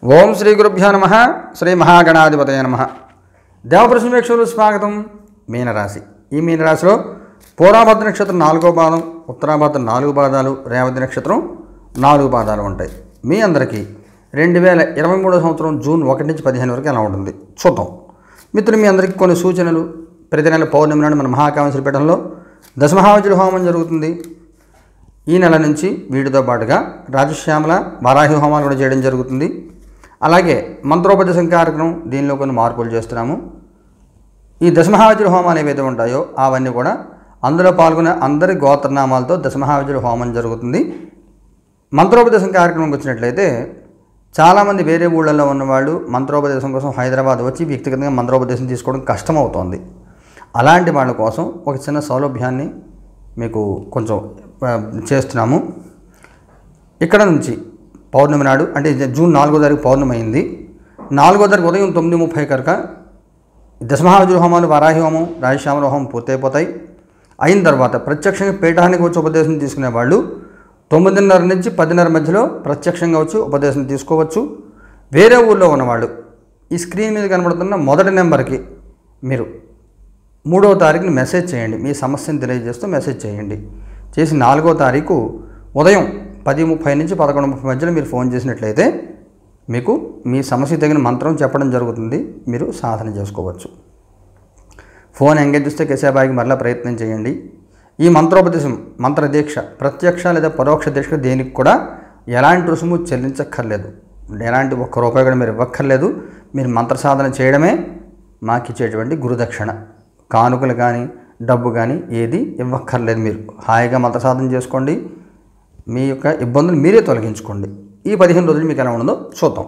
ఓం శ్రీ గురుభ్యో నమ శ్రీ మహాగణాధిపతయ నమ దేవప్రసమేక్షలు స్వాగతం మీనరాశి ఈ మీనరాశిలో పూర్వభద్ర నక్షత్రం నాలుగో పాదం ఉత్తరాభద్ర నాలుగు పాదాలు రేవతి నక్షత్రం నాలుగు పాదాలు ఉంటాయి మీ అందరికీ రెండు వేల ఇరవై మూడో సంవత్సరం జూన్ ఒకటి నుంచి పదిహేను వరకు ఎలా ఉంటుంది చూద్దాం మిత్రులు మీ అందరికీ కొన్ని సూచనలు ప్రతి నెల పౌర్ణమి నాడు మన మహాకామేశ్వర పీఠంలో దశమహావజుల హోమం జరుగుతుంది ఈ నెల నుంచి వీటితో పాటుగా రాజశ్యామల వారాహి హోమాలు కూడా చేయడం జరుగుతుంది అలాగే మంత్రోపదేశం కార్యక్రమం దీనిలో కొన్ని మార్పులు చేస్తున్నాము ఈ దశమహావజుల హోమాలు ఏవైతే ఉంటాయో అవన్నీ కూడా అందులో పాల్గొనే అందరి గోత్రనామాలతో దశమహావజుల హోమం జరుగుతుంది మంత్రోపదేశం కార్యక్రమంకి వచ్చినట్లయితే చాలామంది వేరే ఊళ్ళల్లో ఉన్నవాళ్ళు మంత్రోపదేశం కోసం హైదరాబాద్ వచ్చి వ్యక్తిగతంగా మంత్రోపదేశం తీసుకోవడం కష్టమవుతోంది అలాంటి వాళ్ళ కోసం ఒక చిన్న సౌలభ్యాన్ని మీకు కొంచెం ఆ, చేస్తున్నాము ఇక్కడ నుంచి పౌర్ణమి నాడు అంటే ఇది జూన్ నాలుగో తారీఖు పౌర్ణమి అయింది నాలుగో తారీఖు ఉదయం తొమ్మిది ముప్పై కనుక దశమహావజుల హోమాలు వారాహి హోమం రాజశ్యామల హోమం పూర్తయిపోతాయి అయిన తర్వాత ప్రత్యక్షంగా పీఠానికి వచ్చి ఉపదేశం తీసుకునే వాళ్ళు తొమ్మిదిన్నర నుంచి పదిన్నర మధ్యలో ప్రత్యక్షంగా వచ్చి ఉపదేశం తీసుకోవచ్చు వేరే ఊళ్ళో ఉన్నవాళ్ళు ఈ స్క్రీన్ మీద కనబడుతున్న మొదటి నెంబర్కి మీరు మూడవ తారీఖుని మెసేజ్ చేయండి మీ సమస్యను తెలియజేస్తూ మెసేజ్ చేయండి చేసి నాలుగో తారీఖు ఉదయం పది ముప్పై నుంచి పదకొండు ముప్పై మధ్యలో మీరు ఫోన్ చేసినట్లయితే మీకు మీ సమస్య తగిన మంత్రం చెప్పడం జరుగుతుంది మీరు సాధన చేసుకోవచ్చు ఫోన్ ఎంగేజ్ చేస్తే కేశాబాయికి మరలా ప్రయత్నం చేయండి ఈ మంత్రోపదేశం మంత్ర దీక్ష ప్రత్యక్ష లేదా పరోక్ష దీక్ష దేనికి కూడా ఎలాంటి రుసుము చెల్లించక్కర్లేదు ఎలాంటి ఒక్క రూపాయి కూడా మీరు ఇవ్వక్కర్లేదు మీరు మంత్ర సాధన చేయడమే మాకు ఇచ్చేటువంటి గురుదక్షిణ కానుకలు కానీ డబ్బు కానీ ఏది ఇవ్వక్కర్లేదు మీరు హాయిగా మంత్ర సాధన చేసుకోండి మీ యొక్క ఇబ్బందులు మీరే తొలగించుకోండి ఈ పదిహేను రోజులు మీకు ఎలా ఉండదో చూద్దాం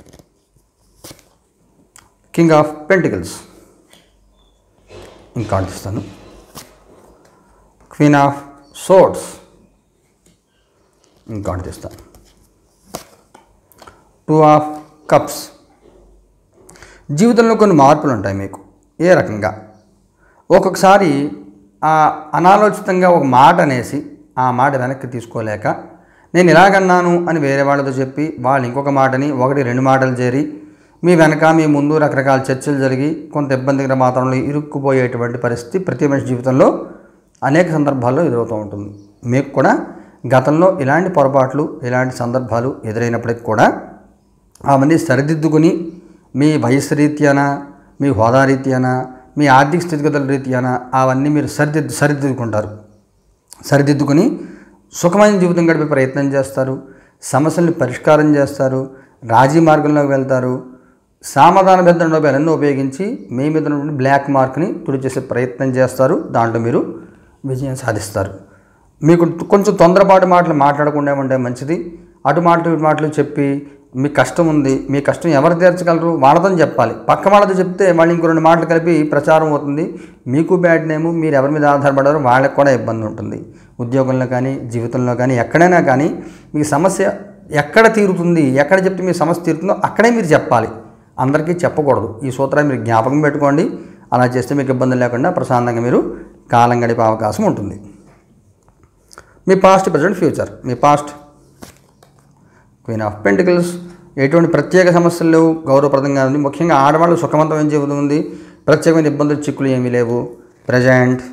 కింగ్ ఆఫ్ పెంటికల్స్ ఇంకా అంటిస్తాను క్వీన్ ఆఫ్ సోర్ట్స్ ఇంకా అంటిస్తాను టూ ఆఫ్ కప్స్ జీవితంలో కొన్ని మార్పులు ఉంటాయి మీకు ఏ రకంగా ఒక్కొక్కసారి ఆ అనాలోచితంగా ఒక మాట అనేసి ఆ మాట వెనక్కి తీసుకోలేక నేను ఇలాగన్నాను అని వేరే వాళ్ళతో చెప్పి వాళ్ళు ఇంకొక మాటని ఒకటి రెండు మాటలు చేరి మీ వెనక మీ ముందు రకరకాల చర్చలు జరిగి కొంత ఇబ్బందికర వాతావరణంలో ఇరుక్కుపోయేటువంటి పరిస్థితి ప్రతి మనిషి జీవితంలో అనేక సందర్భాల్లో ఎదురవుతూ ఉంటుంది మీకు కూడా గతంలో ఇలాంటి పొరపాట్లు ఇలాంటి సందర్భాలు ఎదురైనప్పటికి కూడా అవన్నీ సరిదిద్దుకుని మీ వయసు రీత్యాన మీ హోదా రీత్యాన మీ ఆర్థిక స్థితిగతుల రీత్యాన అవన్నీ మీరు సరిదిద్దు సరిదిద్దుకుంటారు సరిదిద్దుకుని సుఖమైన జీవితం గడిపే ప్రయత్నం చేస్తారు సమస్యల్ని పరిష్కారం చేస్తారు రాజీ మార్గంలోకి వెళ్తారు సామధాన బెద్దనోపాయాలన్నీ ఉపయోగించి మీ మీద ఉన్నటువంటి బ్లాక్ మార్క్ని తుడిచేసే ప్రయత్నం చేస్తారు దాంట్లో మీరు విజయం సాధిస్తారు మీకు కొంచెం తొందరపాటు మాటలు మాట్లాడకుండా ఉంటే మంచిది అటు మాటలు ఇటు మాటలు చెప్పి మీ కష్టం ఉంది మీ కష్టం ఎవరు తీర్చగలరు వాళ్ళతో చెప్పాలి పక్క వాళ్ళతో చెప్తే వాళ్ళు ఇంకో రెండు మాటలు కలిపి ప్రచారం అవుతుంది మీకు బ్యాడ్ నేము మీరు ఎవరి మీద ఆధారపడారో వాళ్ళకి కూడా ఇబ్బంది ఉంటుంది ఉద్యోగంలో కానీ జీవితంలో కానీ ఎక్కడైనా కానీ మీ సమస్య ఎక్కడ తీరుతుంది ఎక్కడ చెప్తే మీ సమస్య తీరుతుందో అక్కడే మీరు చెప్పాలి అందరికీ చెప్పకూడదు ఈ సూత్రాన్ని మీరు జ్ఞాపకం పెట్టుకోండి అలా చేస్తే మీకు ఇబ్బంది లేకుండా ప్రశాంతంగా మీరు కాలం గడిపే అవకాశం ఉంటుంది మీ పాస్ట్ ప్రజెంట్ ఫ్యూచర్ మీ పాస్ట్ క్వీన్ ఆఫ్ పెంటికల్స్ ఎటువంటి ప్రత్యేక సమస్యలు లేవు గౌరవప్రదంగా ఉంది ముఖ్యంగా ఆడవాళ్ళు సుఖవంతమైన జీవితం ఉంది ప్రత్యేకమైన ఇబ్బందులు చిక్కులు ఏమీ లేవు ప్రజెంట్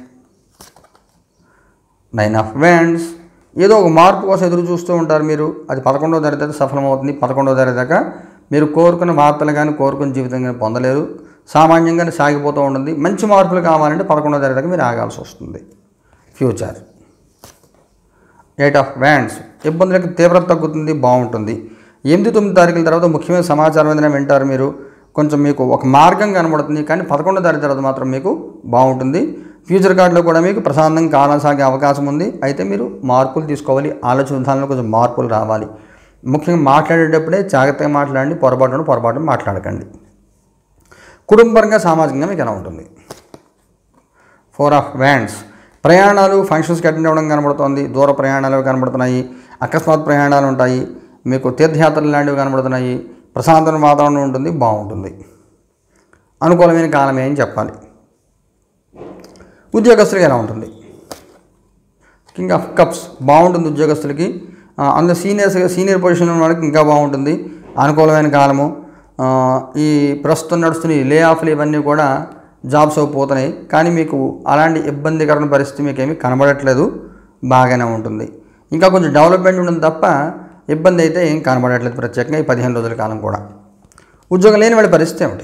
నైన్ ఆఫ్ వ్యాండ్స్ ఏదో ఒక మార్పు కోసం ఎదురు చూస్తూ ఉంటారు మీరు అది పదకొండవ తరగతి దాకా సఫలమవుతుంది పదకొండవ తరగతి దాకా మీరు కోరుకున్న వార్తలు కానీ కోరుకున్న జీవితం కానీ పొందలేరు సామాన్యంగానే సాగిపోతూ ఉంటుంది మంచి మార్పులు కావాలంటే పదకొండవ తరగతి దాకా మీరు ఆగాల్సి వస్తుంది ఫ్యూచర్ ఎయిట్ ఆఫ్ వ్యాండ్స్ ఇబ్బందులకు తీవ్రత తగ్గుతుంది బాగుంటుంది ఎనిమిది తొమ్మిది తారీఖుల తర్వాత ముఖ్యమైన సమాచారం ఏదైనా వింటారు మీరు కొంచెం మీకు ఒక మార్గం కనబడుతుంది కానీ పదకొండో తారీఖు తర్వాత మాత్రం మీకు బాగుంటుంది ఫ్యూచర్ కార్డులో కూడా మీకు ప్రశాంతంగా కాలం సాగే అవకాశం ఉంది అయితే మీరు మార్పులు తీసుకోవాలి ఆలోచన విధానంలో కొంచెం మార్పులు రావాలి ముఖ్యంగా మాట్లాడేటప్పుడే జాగ్రత్తగా మాట్లాడండి పొరపాటును పొరపాటు మాట్లాడకండి కుటుంబపరంగా సామాజికంగా మీకు ఎలా ఉంటుంది ఫోర్ ఆఫ్ వ్యాండ్స్ ప్రయాణాలు ఫంక్షన్స్కి అటెండ్ అవ్వడం కనబడుతోంది దూర ప్రయాణాలు కనబడుతున్నాయి అకస్మాత్ ప్రయాణాలు ఉంటాయి మీకు తీర్థయాత్రలు లాంటివి కనబడుతున్నాయి ప్రశాంతమైన వాతావరణం ఉంటుంది బాగుంటుంది అనుకూలమైన కాలమే అని చెప్పాలి ఉద్యోగస్తులకి ఎలా ఉంటుంది కింగ్ ఆఫ్ కప్స్ బాగుంటుంది ఉద్యోగస్తులకి ఆ, అందులో సీనియర్స్ సీనియర్ పొజిషన్లో ఉన్న వాళ్ళకి ఇంకా బాగుంటుంది అనుకూలమైన కాలము ఆ, ఈ ప్రస్తుతం నడుస్తున్న ఈ లే ఆఫ్లు ఇవన్నీ కూడా జాబ్స్ పోతున్నాయి కానీ మీకు అలాంటి ఇబ్బందికరమైన పరిస్థితి మీకు ఏమీ కనబడట్లేదు బాగానే ఉంటుంది ఇంకా కొంచెం డెవలప్మెంట్ ఉంటుంది తప్ప ఇబ్బంది అయితే ఏం కనబడట్లేదు ప్రత్యేకంగా ఈ పదిహేను రోజుల కాలం కూడా ఉద్యోగం లేని వాళ్ళ పరిస్థితి ఏమిటి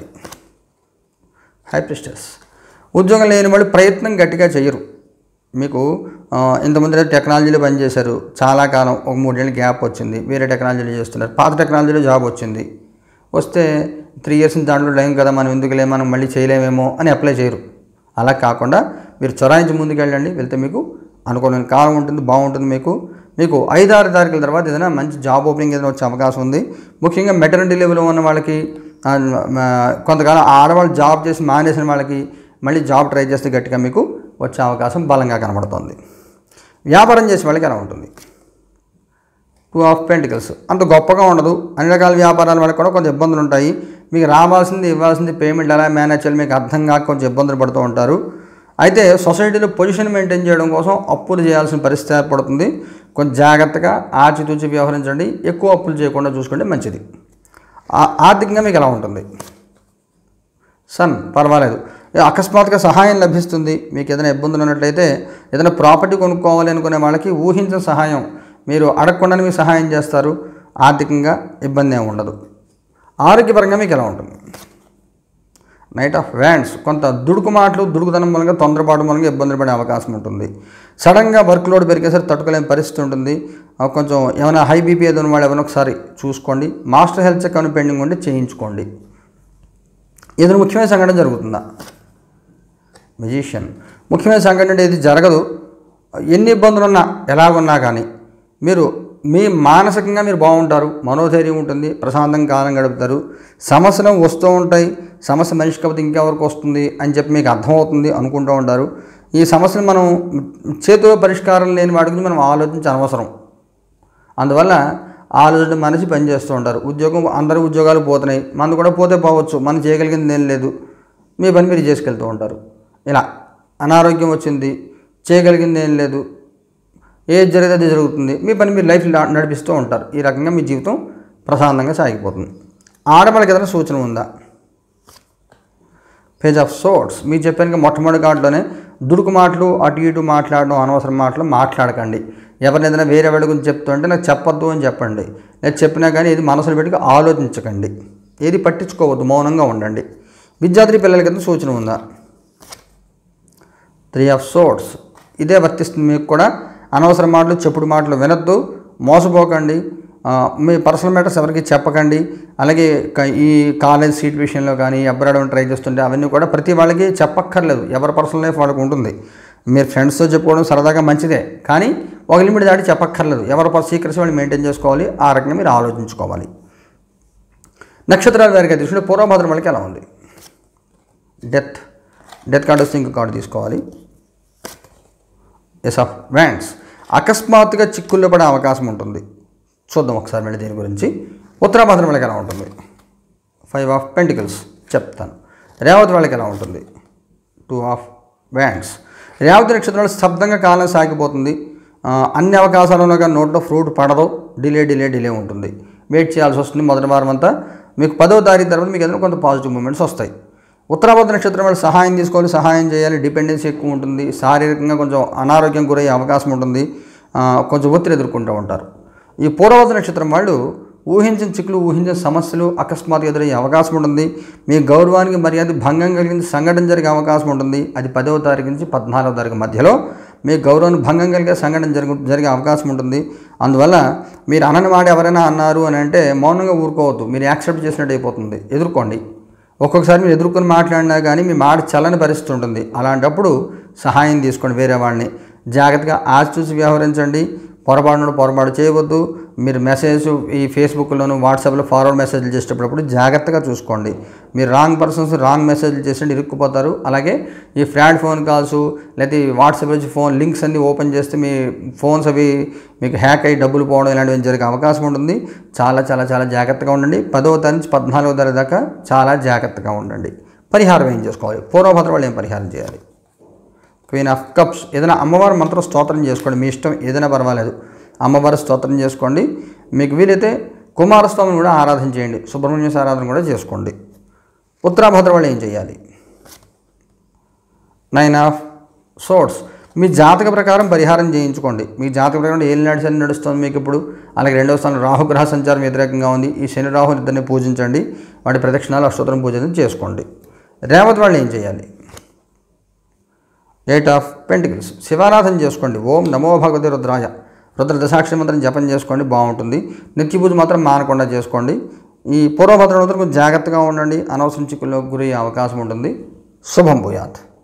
హై ప్రిస్టర్స్ ఉద్యోగం లేని వాళ్ళు ప్రయత్నం గట్టిగా చేయరు మీకు ఆ, ఇంతకుముందు ఏదో టెక్నాలజీలో పనిచేశారు చాలా కాలం ఒక మూడేళ్ళు గ్యాప్ వచ్చింది వేరే టెక్నాలజీలో చేస్తున్నారు పాత టెక్నాలజీలో జాబ్ వచ్చింది వస్తే త్రీ ఇయర్స్ దాంట్లో లేం కదా మనం ఎందుకులే మనం మళ్ళీ చేయలేమేమో అని అప్లై చేయరు అలా కాకుండా మీరు చొరాయించి ముందుకు వెళ్ళండి వెళ్తే మీకు అనుకూలమైన కాలం ఉంటుంది బాగుంటుంది మీకు మీకు ఐదు ఆరు తారీఖుల తర్వాత ఏదైనా మంచి జాబ్ ఓపెనింగ్ ఏదైనా వచ్చే అవకాశం ఉంది ముఖ్యంగా మెటర్నిటీ లెవెల్లో ఉన్న వాళ్ళకి ఆ, ఆ, కొంతకాలం ఆడవాళ్ళు జాబ్ చేసి మానేసిన వాళ్ళకి మళ్ళీ జాబ్ ట్రై చేస్తే గట్టిగా మీకు వచ్చే అవకాశం బలంగా కనబడుతుంది వ్యాపారం చేసే వాళ్ళకి ఎలా ఉంటుంది టూ ఆఫ్ పెంటికల్స్ అంత గొప్పగా ఉండదు అన్ని రకాల వ్యాపారాల వల్ల కూడా కొంచెం ఇబ్బందులు ఉంటాయి మీకు రావాల్సింది ఇవ్వాల్సింది పేమెంట్ ఎలా మేనేజ్ చేయాలి మీకు అర్థం కాక కొంచెం ఇబ్బందులు పడుతూ ఉంటారు అయితే సొసైటీలో పొజిషన్ మెయింటైన్ చేయడం కోసం అప్పులు చేయాల్సిన పరిస్థితి ఏర్పడుతుంది కొంచెం జాగ్రత్తగా ఆచితూచి వ్యవహరించండి ఎక్కువ అప్పులు చేయకుండా చూసుకుంటే మంచిది ఆ- ఆర్థికంగా మీకు ఎలా ఉంటుంది సన్ పర్వాలేదు ఏ అకస్మాత్తుగా సహాయం లభిస్తుంది మీకు ఏదైనా ఇబ్బందులు ఉన్నట్లయితే ఏదైనా ప్రాపర్టీ కొనుక్కోవాలి అనుకునే వాళ్ళకి ఊహించిన సహాయం మీరు అడగకుండానే మీకు సహాయం చేస్తారు ఆర్థికంగా ఇబ్బంది ఏమి ఉండదు ఆరోగ్యపరంగా మీకు ఎలా ఉంటుంది నైట్ ఆఫ్ వ్యాండ్స్ కొంత దుడుకు మాటలు దుడుకుదనం మూలంగా తొందరపాటు మూలంగా ఇబ్బందులు పడే అవకాశం ఉంటుంది సడన్గా వర్క్ లోడ్ పెరిగేసరికి తట్టుకోలేని పరిస్థితి ఉంటుంది ఆ, కొంచెం ఏమైనా హై బీపీ ఏదో ఉన్న వాళ్ళు ఏమైనా ఒకసారి చూసుకోండి మాస్టర్ హెల్త్ చెక్ అని పెండింగ్ ఉండి చేయించుకోండి ఏదైనా ముఖ్యమైన సంఘటన జరుగుతుందా మెజిషియన్ ముఖ్యమైన సంఘటన అంటే ఇది జరగదు ఎన్ని ఇబ్బందులు ఉన్నా ఎలాగున్నా కానీ మీరు మీ మానసికంగా మీరు బాగుంటారు మనోధైర్యం ఉంటుంది ప్రశాంతంగా కాలం గడుపుతారు సమస్యలు వస్తూ ఉంటాయి సమస్య మనిషి కాకపోతే ఇంకెవరికి వస్తుంది అని చెప్పి మీకు అర్థమవుతుంది అనుకుంటూ ఉంటారు ఈ సమస్యను మనం చేతిలో పరిష్కారం లేని వాటి గురించి మనం ఆలోచించి అనవసరం అందువల్ల ఆలోచన మనిషి పనిచేస్తూ ఉంటారు ఉద్యోగం అందరి ఉద్యోగాలు పోతున్నాయి మనది కూడా పోతే పోవచ్చు మనం చేయగలిగింది ఏం లేదు మీ పని మీరు చేసుకెళ్తూ ఉంటారు ఇలా అనారోగ్యం వచ్చింది చేయగలిగింది ఏం లేదు ఏది జరిగితే అది జరుగుతుంది మీ పని మీరు లైఫ్ లా- నడిపిస్తూ ఉంటారు ఈ రకంగా మీ జీవితం ప్రశాంతంగా సాగిపోతుంది ఆడవాళ్ళకి ఏదైనా సూచన ఉందా పేజ్ ఆఫ్ సోర్ట్స్ మీరు చెప్పాను కదా, మొట్టమొదటి కార్డులోనే దుడుకు మాటలు అటు ఇటు మాట్లాడడం అనవసరం మాటలు మాట్లాడకండి ఎవరిని ఏదైనా వేరే వాళ్ళ గురించి చెప్తుంటే నాకు చెప్పొద్దు అని చెప్పండి నేను చెప్పినా కానీ ఇది మనసులో పెట్టి ఆలోచించకండి ఏది పట్టించుకోవద్దు మౌనంగా ఉండండి విద్యార్థి పిల్లలకి ఏదైనా సూచన ఉందా త్రీ ఆఫ్ సోర్ట్స్ ఇదే వర్తిస్తుంది మీకు కూడా అనవసర మాటలు చెప్పుడు మాటలు వినొద్దు మోసపోకండి ఆ, మీ పర్సనల్ మ్యాటర్స్ ఎవరికి చెప్పకండి అలాగే క- ఈ కాలేజ్ సీట్ విషయంలో కానీ అబ్రాడ్ ట్రై చేస్తుంటే అవన్నీ కూడా ప్రతి వాళ్ళకి చెప్పక్కర్లేదు ఎవరి పర్సనల్ లైఫ్ వాళ్ళకి ఉంటుంది మీరు ఫ్రెండ్స్తో చెప్పుకోవడం సరదాగా మంచిదే కానీ ఒక లిమిట్ దాటి చెప్పక్కర్లేదు ఎవరి సీక్రెట్స్ వాళ్ళు మెయింటైన్ చేసుకోవాలి ఆ రకంగా మీరు ఆలోచించుకోవాలి నక్షత్రాల వారికి తీసుకుంటే పూర్వభద్రం వాళ్ళకి ఎలా ఉంది డెత్ డెత్ కార్డు వస్తే ఇంకో కార్డు తీసుకోవాలి ఎస్ ఆఫ్ వ్యాండ్స్ అకస్మాత్తుగా చిక్కుల్లో పడే అవకాశం ఉంటుంది చూద్దాం ఒకసారి మళ్ళీ దీని గురించి ఉత్తరాభద్రం వాళ్ళకి ఎలా ఉంటుంది ఫైవ్ ఆఫ్ పెంటికల్స్ చెప్తాను రేవతి వాళ్ళకి ఎలా ఉంటుంది టూ ఆఫ్ వ్యాండ్స్ రేవతి నక్షత్రాలు స్తబ్దంగా కాలం సాగిపోతుంది ఆ, అన్ని అవకాశాలలో కానీ నోట్లో ఫ్రూట్ పడదు డిలే డిలే డిలే ఉంటుంది వెయిట్ చేయాల్సి వస్తుంది మొదటి వారం అంతా మీకు పదవ తారీఖు తర్వాత మీకు ఏదైనా కొంత పాజిటివ్ మూమెంట్స్ వస్తాయి ఉత్తరాభద్ర నక్షత్రం వాళ్ళు సహాయం తీసుకోవాలి సహాయం చేయాలి డిపెండెన్సీ ఎక్కువ ఉంటుంది శారీరకంగా కొంచెం అనారోగ్యం గురయ్యే అవకాశం ఉంటుంది ఆ, కొంచెం ఒత్తిడి ఎదుర్కొంటూ ఉంటారు ఈ పూర్వభద్ర నక్షత్రం వాళ్ళు ఊహించిన చిక్కులు ఊహించిన సమస్యలు అకస్మాత్తుగా ఎదురయ్యే అవకాశం ఉంటుంది మీ గౌరవానికి మర్యాద భంగం కలిగిన సంఘటన జరిగే అవకాశం ఉంటుంది అది పదవ తారీఖు నుంచి పద్నాలుగవ తారీఖు మధ్యలో మీ గౌరవానికి భంగం కలిగే సంఘటన జరుగు జరిగే అవకాశం ఉంటుంది అందువల్ల మీరు అనని మాట ఎవరైనా అన్నారు అని అంటే మౌనంగా ఊరుకోవద్దు మీరు యాక్సెప్ట్ చేసినట్టు అయిపోతుంది ఎదుర్కోండి ఒక్కొక్కసారి మీరు ఎదుర్కొని మాట్లాడినా కానీ మీ మాట చల్లని పరిస్థితి ఉంటుంది అలాంటప్పుడు సహాయం తీసుకోండి వేరే వాళ్ళని జాగ్రత్తగా ఆచి చూసి వ్యవహరించండి పొరపాటును పొరపాటు చేయవద్దు మీరు మెసేజ్ ఈ ఫేస్బుక్లోను వాట్సాప్లో ఫార్వర్డ్ మెసేజ్లు చేసేటప్పుడు జాగ్రత్తగా చూసుకోండి మీరు రాంగ్ పర్సన్స్ రాంగ్ మెసేజ్లు చేసి ఇరుక్కుపోతారు అలాగే ఈ ఫ్రాడ్ ఫోన్ కాల్స్ లేకపోతే ఈ వాట్సాప్ నుంచి ఫోన్ లింక్స్ అన్ని ఓపెన్ చేస్తే మీ ఫోన్స్ అవి మీకు హ్యాక్ అయ్యి డబ్బులు పోవడం ఇలాంటివి జరిగే అవకాశం ఉంటుంది చాలా చాలా చాలా జాగ్రత్తగా ఉండండి పదవ తారీఖు నుంచి పద్నాలుగో తారీఖు దాకా చాలా జాగ్రత్తగా ఉండండి పరిహారం ఏం చేసుకోవాలి పూర్వభద్ర వాళ్ళు ఏం పరిహారం చేయాలి క్వీన్ ఆఫ్ కప్స్ ఏదైనా అమ్మవారి మంత్రం స్తోత్రం చేసుకోండి మీ ఇష్టం ఏదైనా పర్వాలేదు అమ్మవారి స్తోత్రం చేసుకోండి మీకు వీలైతే కుమారస్వామిని కూడా ఆరాధన చేయండి సుబ్రహ్మణ్య ఆరాధన కూడా చేసుకోండి ఉత్తరాభద్ర వాళ్ళు ఏం చేయాలి నైన్ ఆఫ్ సోర్ట్స్ మీ జాతక ప్రకారం పరిహారం చేయించుకోండి మీ జాతక ప్రకారం ఏం నడిచి నడుస్తుంది మీకు ఇప్పుడు అలాగే రెండవ స్థానం రాహుగ్రహ సంచారం వ్యతిరేకంగా ఉంది ఈ శని రాహు ఇద్దరిని పూజించండి వాటి ప్రదక్షిణాలు అష్టోత్తరం పూజలు చేసుకోండి రేవతి వాళ్ళు ఏం చేయాలి ఎయిట్ ఆఫ్ పెంటికల్స్ శివారాధన చేసుకోండి ఓం నమో భగవతి రుద్రాయ రుద్ర దశాక్షరి మంత్రం జపం చేసుకోండి బాగుంటుంది నిత్య పూజ మాత్రం మానకుండా చేసుకోండి ఈ పూర్వభద్ర మాత్రం కొంచెం జాగ్రత్తగా ఉండండి అనవసరం చిక్కుల్లో గురయ్యే అవకాశం ఉంటుంది శుభం భూయాత్